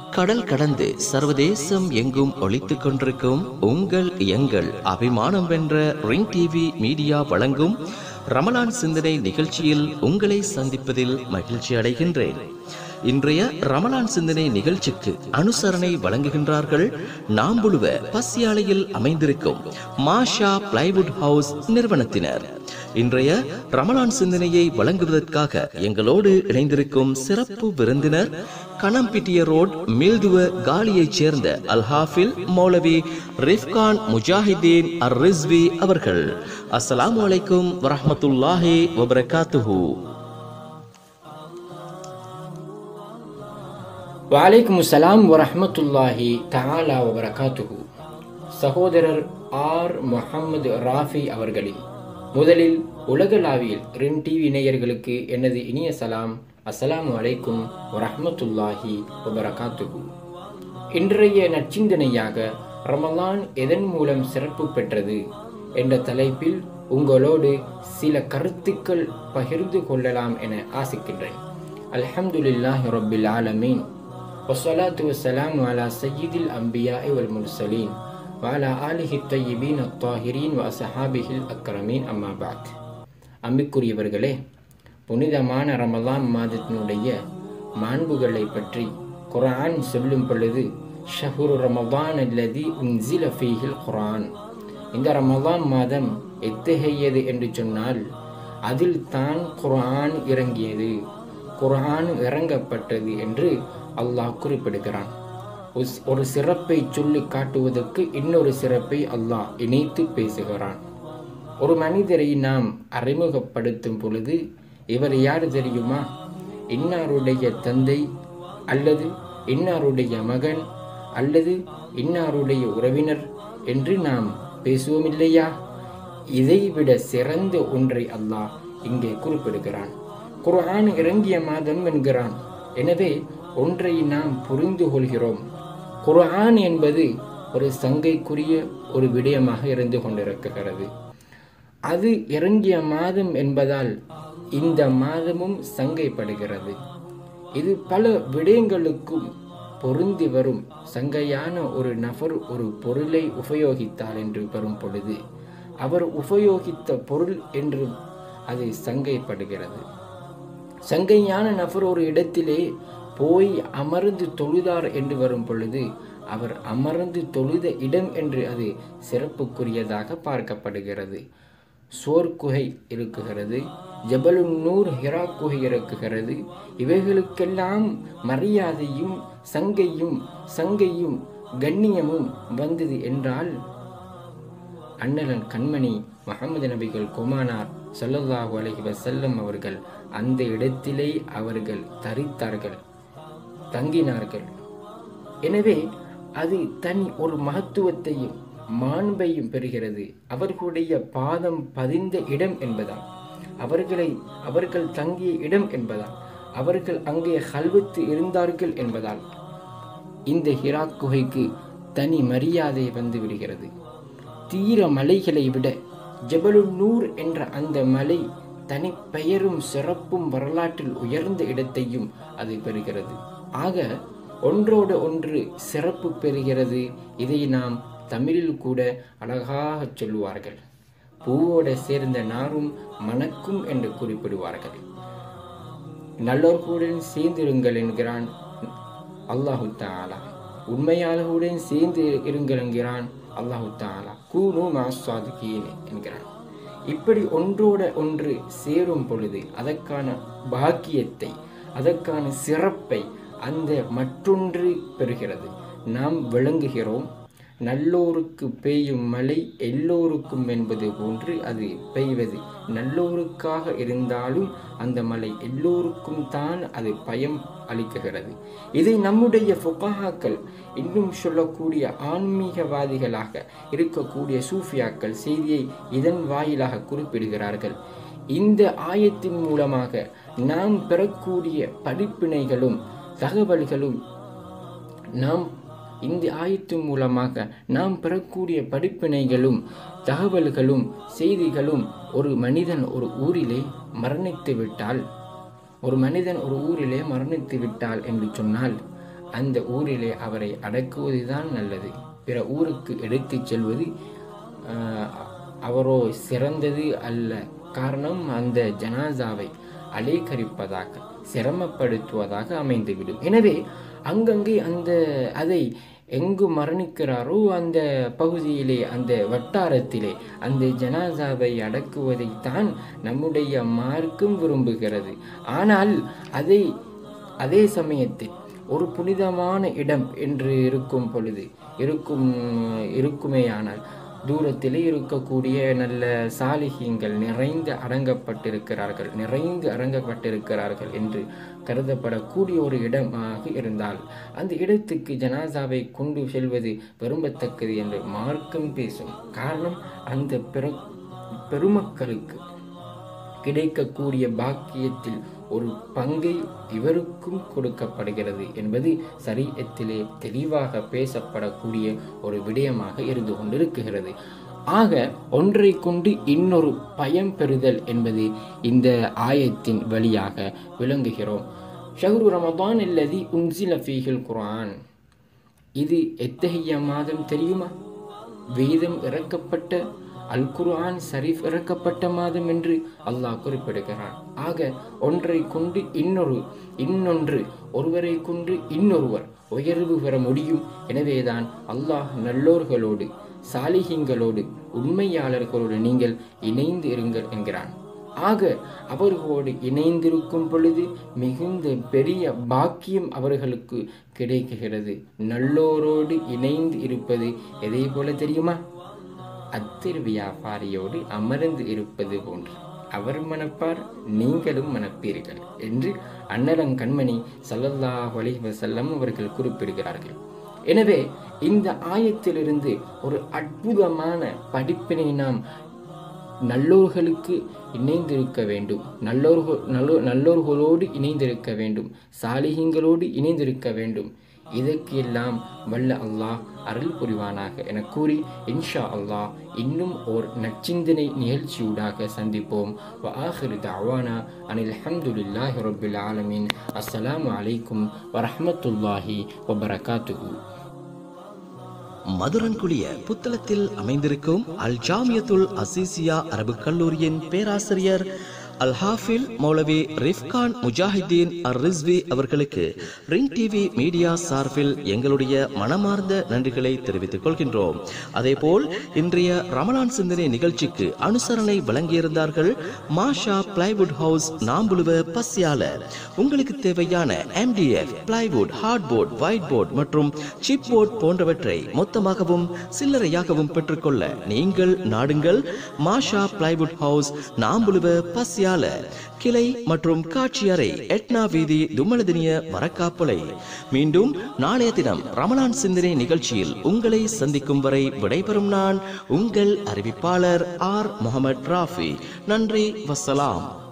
கடல் கடந்து சர்வதேசம் எங்கும் ஒலித்துக் கொண்டிருக்கும் உங்கள் எங்கள் அபிமானம் வென்ற ரிங் டிவி மீடியா வழங்கும் ரமலான் சிந்தனை நிகழ்ச்சியில் உங்களை சந்திப்பதில் மகிழ்ச்சி அடைகின்றேன் இன்றைய ரமலான் சிந்தனை நிகழ்ச்சிக்கு அனுசரணை வழங்குகின்றார்கள் நாம்புழுவ பஸ்யாலையில் அமைந்திருக்கும் மாஷா பிளைவுட் ஹவுஸ் நிறுவனத்தினர் இன்றைய ரமலான் சிந்தனையை வழங்குவதற்காக எங்களோடு இணைந்திருக்கும் சிறப்பு விருந்தினர் கணம்பிட்டிய ரோட் மில்துவ காலியைச் சேர்ந்த அல்ஹாஃபில் மௌலவி ரிஃப்கான் முஜாஹிதீன் அர் ரிஸ்வி அவர்கள் அஸ்ஸலாமு அலைக்கும் வரஹ்மத்துல்லாஹி வபரகாத்துஹு வலைக்கும் அஸ்ஸலாம் வரஹ்மத்துல்லாஹி தஆலா வபரகாத்துஹு சகோதரர் ஆர் முஹம்மது ராஃபி அவர்களின் முதலில் உலகளாவியில் ரின் டிவி நேயர்களுக்கு எனது இனிய சலாம் அஸ்ஸலாமு அலைக்கும் வரஹ்மத்துல்லாஹி வபரகாத்துஹு இன்றைய நற்சிந்தனையாக ரமலான் எதன் மூலம் சிறப்பு பெற்றது என்ற தலைப்பில் உங்களோடு சில கருத்துக்கள் பகிர்ந்து கொள்ளலாம் என ஆசிக்கின்றேன் அல்ஹம்துலில்லாஹி ரப்பில் ஆலமீன் والصلاة والسلام على سيد الأنبياء والمرسلين وعلى آله الطيبين الطاهرين وأصحابه الأكرمين أما بعد அம்பிக்குரியவர்களே புனிதமான ரமலான் மாதத்தினுடைய மாண்புகளை பற்றி குர்ஆன் சொல்லும் பொழுது ஷஹுரு ரமலான் அல்லதி உன்சில ஃபீஹில் குர்ஆன் இந்த ரமலான் மாதம் எத்தகையது என்று சொன்னால் அதில் தான் குர்ஆன் இறங்கியது குர்ஆன் இறங்கப்பட்டது என்று அல்லாஹ் குறிப்பிடுகிறான் ஒரு சிறப்பை சொல்லி காட்டுவதற்கு இன்னொரு சிறப்பை அல்லாஹ் இணைத்து பேசுகிறான் ஒரு மனிதரை நாம் அறிமுகப்படுத்தும் பொழுது இவர் யார் தெரியுமா இன்னாருடைய தந்தை அல்லது இன்னாருடைய மகன் அல்லது இன்னாருடைய உறவினர் என்று நாம் பேசுவோம் இல்லையா இதைவிட சிறந்த ஒன்றை அல்லாஹ் இங்கே குறிப்பிடுகிறான் குர்ஆன் இறங்கிய மாதம் என்கிறான் எனவே ஒன்றை நாம் புரிந்து கொள்கிறோம் குர்ஆன் என்பது ஒரு சங்கைக்குரிய ஒரு விடயமாக இருந்து கொண்டிருக்கிறது அது இறங்கிய மாதம் என்பதால் இந்த மாதமும் சங்கைப்படுகிறது இது பல விடயங்களுக்கும் பொருந்தி வரும் சங்கையான ஒரு நபர் ஒரு பொருளை உபயோகித்தார் என்று வரும் பொழுது அவர் உபயோகித்த பொருள் என்று அது சங்கைப்படுகிறது சங்கையான நபர் ஒரு இடத்திலே போய் அமர்ந்து தொழுதார் என்று வரும் பொழுது அவர் அமர்ந்து தொழுத இடம் என்று அது சிறப்புக்குரியதாக பார்க்கப்படுகிறது சோர் குகை இருக்குகிறது ஜபலுன் நூர் ஹிரா குகை இருக்குகிறது இவைகளுக்கெல்லாம் மரியாதையும் சங்கையும் சங்கையும் கண்ணியமும் வந்தது என்றால் அண்ணலன் கண்மணி முகமது நபிகள் குமானார் சல்லல்லாஹு அலைஹி வசல்லம் அவர்கள் அந்த இடத்திலே அவர்கள் தரித்தார்கள் தங்கினார்கள் எனவே அது தனி ஒரு மகத்துவத்தையும் மாண்பையும் பெறுகிறது அவர்களுடைய பாதம் பதிந்த இடம் என்பதால் அவர்களை அவர்கள் தங்கிய இடம் என்பதால் அவர்கள் அங்கே கல்வத்து இருந்தார்கள் என்பதால் இந்த ஹிராக் குகைக்கு தனி மரியாதை வந்து விடுகிறது தீர மலைகளை விட ஜபலு நூர் என்ற அந்த மலை தனி பெயரும் சிறப்பும் வரலாற்றில் உயர்ந்த இடத்தையும் அது பெறுகிறது ஆக ஒன்றோடு ஒன்று சிறப்பு பெறுகிறது இதை நாம் தமிழில் கூட அழகாக சொல்லுவார்கள் பூவோட சேர்ந்த நாரும் மணக்கும் என்று குறிப்பிடுவார்கள் நல்லோர்களுடன் சேர்ந்திருங்கள் என்கிறான் அல்லாஹு தாலா உண்மையாளர்களுடன் சேர்ந்து இருங்கள் என்கிறான் அல்லாஹு தாலா கூனு மாசாதுகீன் என்கிறான் இப்படி ஒன்றோட ஒன்று சேரும் பொழுது அதற்கான பாக்கியத்தை அதற்கான சிறப்பை அந்த மற்றொன்று பெறுகிறது நாம் விளங்குகிறோம் நல்லோருக்கு பெய்யும் மழை எல்லோருக்கும் என்பது போன்று அது பெய்வது நல்லோருக்காக இருந்தாலும் அந்த மழை எல்லோருக்கும் தான் அது பயம் அளிக்குகிறது இதை நம்முடைய ஃபுகாக்கள் இன்னும் சொல்லக்கூடிய ஆன்மீகவாதிகளாக இருக்கக்கூடிய சூஃபியாக்கள் செய்தியை இதன் வாயிலாக குறிப்பிடுகிறார்கள் இந்த ஆயத்தின் மூலமாக நாம் பெறக்கூடிய படிப்பினைகளும் தகவல்களும் நாம் இந்த ஆயத்தின் மூலமாக நாம் பெறக்கூடிய படிப்பினைகளும் தகவல்களும் செய்திகளும் ஒரு மனிதன் ஒரு ஊரிலே மரணித்து விட்டால் ஒரு மனிதன் ஒரு ஊரிலே மரணித்து விட்டால் என்று சொன்னால் அந்த ஊரிலே அவரை அடக்குவதுதான் நல்லது பிற ஊருக்கு எடுத்துச் செல்வது ஆஹ், அவரோ சிறந்தது அல்ல காரணம் அந்த ஜனாசாவை அலைக்கரிப்பதாக சிரமப்படுத்துவதாக அமைந்துவிடும் எனவே அங்கங்கே அந்த அதை எங்கு மரணிக்கிறாரோ அந்த பகுதியிலே அந்த வட்டாரத்திலே அந்த ஜனாசாவை அடக்குவதைத்தான் நம்முடைய மார்க்கம் விரும்புகிறது ஆனால் அதை அதே சமயத்தில் ஒரு புனிதமான இடம் என்று இருக்கும் பொழுது இருக்கும் இருக்குமேயானால் தூரத்திலே இருக்கக்கூடிய நல்ல சாலிகியங்கள் நிறைந்து அடங்கப்பட்டிருக்கிறார்கள் நிறைந்து அடங்கப்பட்டிருக்கிறார்கள் என்று கருதப்படக்கூடிய ஒரு இடமாக இருந்தால் அந்த இடத்துக்கு ஜனாசாவை கொண்டு செல்வது விரும்பத்தக்கது என்று மார்க்கம் பேசும் காரணம் அந்த பெரு பெருமக்களுக்கு கிடைக்கக்கூடிய பாக்கியத்தில் ஒரு பங்கை இவருக்கும் கொடுக்கப்படுகிறது என்பது சரீரத்திலே தெளிவாக பேசப்படக்கூடிய ஒரு விடயமாக இருந்து கொண்டிருக்கிறது ஆக ஒன்றை கொண்டு இன்னொரு பயம் பெறுதல் என்பது இந்த ஆயத்தின் வழியாக விளங்குகிறோம் ஷஹ்ரு ரமதான் அல்லதி உன்சில ஃபீஹில் குர்ஆன் இது எத்தகைய மாதம் தெரியுமா வேதம் இறக்கப்பட்ட அல் குர்ஆன் ஷரீஃப் இறக்கப்பட்ட மாதம் என்று அல்லாஹ் குறிப்பிடுகிறான் ஆக ஒன்றை கொண்டு இன்னொரு இன்னொன்று ஒருவரை கொண்டு இன்னொருவர் உயர்வு பெற முடியும் எனவேதான் அல்லாஹ் நல்லோர்களோடு சாலிகிங்களோடு உண்மையாளர்களோடு நீங்கள் இணைந்து இருங்கள் என்கிறான் ஆக அவர்களோடு இணைந்திருக்கும் பொழுது மிகுந்த பெரிய பாக்கியம் அவர்களுக்கு கிடைக்குகிறது நல்லோரோடு இணைந்து இருப்பது எதை போல தெரியுமா அத்திரு வியாபாரியோடு அமர்ந்து இருப்பது போன்று அவர் மணப்பார் நீங்களும் மணப்பீர்கள் என்று அன்னலங்கண்மணி சல்லல்லாஹு அலைஹி வஸல்லம் அவர்கள் குறிப்பிடுகிறார்கள் எனவே இந்த ஆயத்திலிருந்து ஒரு அற்புதமான படிப்பினை நாம் நல்லோர்களுக்கு இணைந்திருக்க வேண்டும் நல்லோர்கள் நல்லோ நல்லோர்களோடு இணைந்திருக்க வேண்டும் சாலிகங்களோடு இணைந்திருக்க வேண்டும் இதற்கு எல்லாம் வல்ல அல்லாஹ் அருள் புரிவானாக என கூறி இன்ஷா அல்லாஹ் இன்னும் ஓர் நச்சிந்தனை நிகழ்ச்சியூடாக சந்திப்போம் வ ஆஹிரு தஅவானா அனில் ஹம்துலில்லாஹி ரப்பில் ஆலமீன் அஸ்ஸலாமு அலைக்கும் வரஹ்மத்துல்லாஹி வபரகாத்துஹு மதுரன்குடிய புத்தளத்தில் அமைந்திருக்கும் அல் ஜாமியத்துல் அசீசியா அரபு கல்லூரியின் பேராசிரியர் அல் ஹாஃபில் மௌலவி ரிஃப்கான் முஜாஹிதீன் அர் ரிஸ்வி அவர்களுக்கு ரிங் டிவி மீடியா சார்பில் எங்களுடைய மனமார்ந்த நன்றிகளை தெரிவித்துக் கொள்கின்றோம் அதேபோல் இன்றைய ரமலான் சிந்தனை நிகழ்ச்சிக்கு அனுசரணை வழங்கியிருந்தார்கள் மாஷா பிளைவுட் ஹவுஸ் நாம்புலுவ பஸ்யால உங்களுக்கு தேவையான MDF plywood hardboard white board மற்றும் சிப் போர்ட் போன்றவற்றை மொத்தமாகவும் சில்லறையாகவும் பெற்றுக்கொள்ள நீங்கள் நாடுங்கள் மாஷா பிளைவுட் ஹவுஸ் நாம்புலுவ பஸ்யால கிளை மற்றும் காட்சி அறை எட்னா வீதி தும்மலதினிய வரக்காப்புலை மீண்டும் நாளைய தினம் ரமலான் சிந்தனை நிகழ்ச்சியில் உங்களை சந்திக்கும் வரை விடைபெறும் நான் உங்கள் அறிவிப்பாளர் ஆர் முகமது ராஃபி நன்றி வசலாம்